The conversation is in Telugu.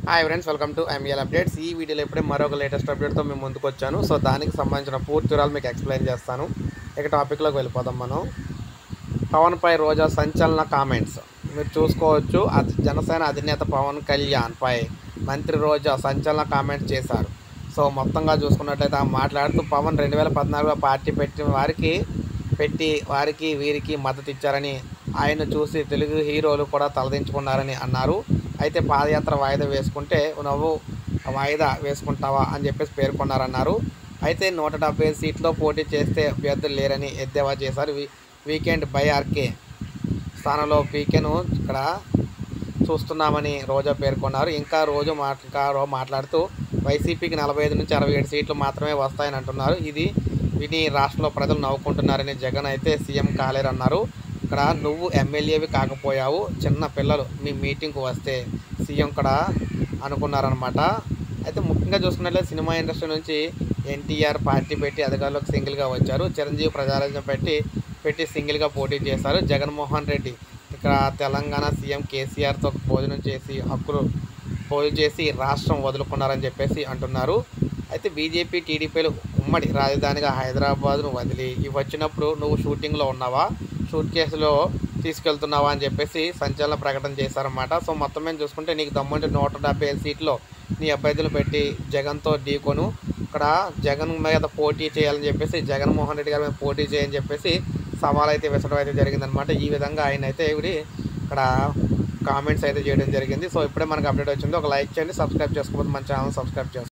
hi friends welcome to ML updates ఈ వీడియోలో ఇప్పుడే మరొక లేటెస్ట్ అప్డేట్తో మేము ముందుకు వచ్చాను సో దానికి సంబంధించిన పూర్తి వివరాలు మీకు ఎక్స్ప్లెయిన్ చేస్తాను ఇక టాపిక్లోకి వెళ్ళిపోదాం మనం పవన్పై రోజా సంచలన కామెంట్స్ మీరు చూసుకోవచ్చు అది జనసేన అధినేత పవన్ కళ్యాణ్ పై మంత్రి రోజా సంచలన కామెంట్స్ చేశారు సో మొత్తంగా చూసుకున్నట్లయితే ఆ మాట్లాడుతూ పవన్ రెండు వేల పద్నాలుగులో పార్టీ పెట్టిన వారికి పెట్టి వారికి వీరికి మద్దతు ఇచ్చారని ఆయన చూసి తెలుగు హీరోలు కూడా తలదించుకున్నారని అన్నారు అయితే పాదయాత్ర వాయిదా వేసుకుంటే నువ్వు వాయిదా వేసుకుంటావా అని చెప్పేసి పేర్కొన్నారన్నారు అయితే నూట డెబ్బై సీట్లో పోటీ చేస్తే అభ్యర్థులు లేరని ఎద్దేవా చేశారు వీ వీకెండ్ బై ఆర్కే స్థానంలో పీకేను ఇక్కడ చూస్తున్నామని రోజా పేర్కొన్నారు ఇంకా రోజు మాట్ ఇంకా రో- మాట్లాడుతూ వైసీపీకి నలభై ఐదు నుంచి అరవై ఏడు సీట్లు మాత్రమే వస్తాయని అంటున్నారు ఇది విని రాష్ట్రంలో ప్రజలు నవ్వుకుంటున్నారని జగన్ అయితే సీఎం కాలేరన్నారు ఇక్కడ నువ్వు ఎమ్మెల్యేవి కాకపోయావు చిన్న పిల్లలు మీ మీటింగ్కు వస్తే సీఎం కూడా అనుకున్నారనమాట అయితే ముఖ్యంగా చూసుకున్నట్లయితే సినిమా ఇండస్ట్రీ నుంచి ఎన్టీఆర్ పార్టీ పెట్టి అధికారులకు సింగిల్గా వచ్చారు చిరంజీవి ప్రజారాజ్యం పెట్టి పెట్టి సింగిల్గా పోటీ చేశారు జగన్మోహన్ రెడ్డి ఇక్కడ తెలంగాణ సీఎం కేసీఆర్తో భోజనం చేసి హక్కులు పోలు చేసి రాష్ట్రం వదులుకున్నారని చెప్పేసి అంటున్నారు అయితే బీజేపీ టీడీపీలు ఉమ్మడి రాజధానిగా హైదరాబాద్ను వదిలి ఇవి వచ్చినప్పుడు నువ్వు షూటింగ్లో ఉన్నావా షూట్ కేసులో తీసుకెళ్తున్నావా అని చెప్పేసి సంచలన ప్రకటన చేశారన్నమాట సో మొత్తం మీద చూసుకుంటే నీకు దమ్ముంటే నూట డెబ్బై ఐదు సీట్లో నీ అభ్యర్థులు పెట్టి జగన్తో ఢీకొను ఇక్కడ జగన్ మీద పోటీ చేయాలని చెప్పేసి జగన్మోహన్ రెడ్డి గారి మీద పోటీ చేయని చెప్పేసి సవాల్ అయితే విసడం అయితే జరిగిందనమాట ఈ విధంగా ఆయన అయితే ఇవి ఇక్కడ కామెంట్స్ అయితే చేయడం జరిగింది సో ఇప్పుడే మనకు అప్డేట్ వచ్చింది ఒక లైక్ చేయండి సబ్స్క్రైబ్ చేసుకోకపోతే మన ఛానల్ సబ్స్క్రైబ్ చేసుకోండి